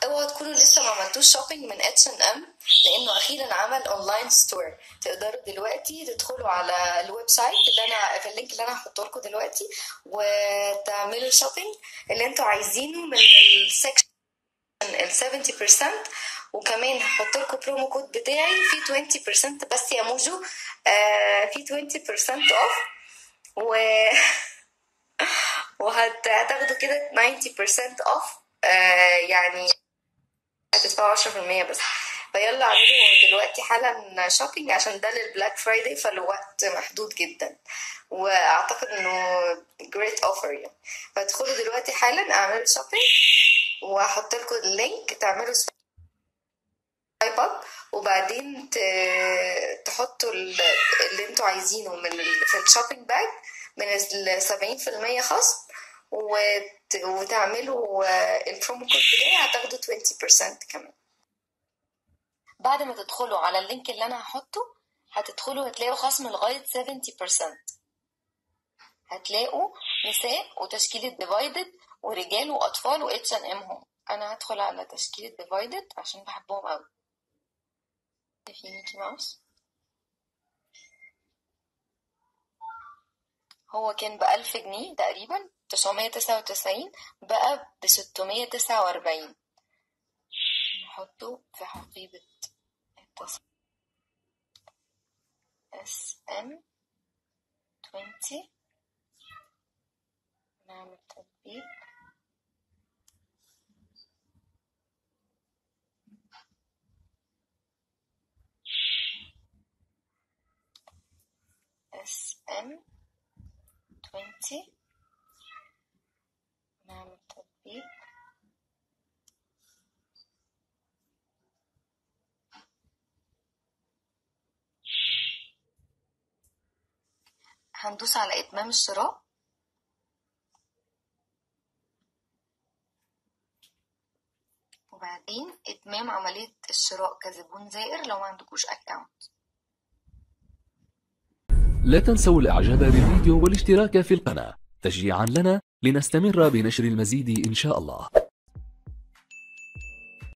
اوعوا تكونوا لسه ما عملتوش شوبينج من اتش ان ام لانه اخيرا عمل اونلاين ستور تقدروا دلوقتي تدخلوا على الويب سايت اللي انا في اللينك اللي انا هحطه لكم دلوقتي وتعملوا شوبينج اللي انتوا عايزينه من السكشن ال 70% وكمان هحط لكم برومو كود بتاعي في 20% بس يا موجو آه في 20% اوف و وهتاخدوا كده 90% اوف آه يعني هتدفعوا 10% بس فيلا اعملوا دلوقتي حالا شوبينج عشان ده للبلاك فرايداي فالوقت محدود جدا واعتقد انه جريت اوفر يعني فادخلوا دلوقتي حالا اعملوا شوبينج وهحط لكم اللينك تعملوا سوايب اب وبعدين ت- تحطوا ال- اللي انتوا عايزينه من ال... في الشوبينج باج من ال 70% خصم وت... وتعملوا آه، البرومو كود بتاعي هتاخدوا 20% كمان بعد ما تدخلوا على اللينك اللي انا هحطه هتدخلوا هتلاقوا خصم لغاية 70% هتلاقوا نساء وتشكيلة ديفايدد ورجال واطفال واتش ان ام هوم انا هدخل على تشكيلة ديفايدد عشان بحبهم قوي في ميكي ماوس هو كان بألف جنيه تقريبا تسعمية تسعة وتسعين بقى بستمية تسعة وأربعين نحطه في حقيبة التص اس ام 20 نعمل تطبيق اس ام 20 نعمل تطبيق هندوس على إتمام الشراء وبعدين إتمام عملية الشراء كزبون زائر لو ما عندكوش أكاونت لا تنسوا الاعجاب بالفيديو والاشتراك في القناة تشجيعا لنا لنستمر بنشر المزيد ان شاء الله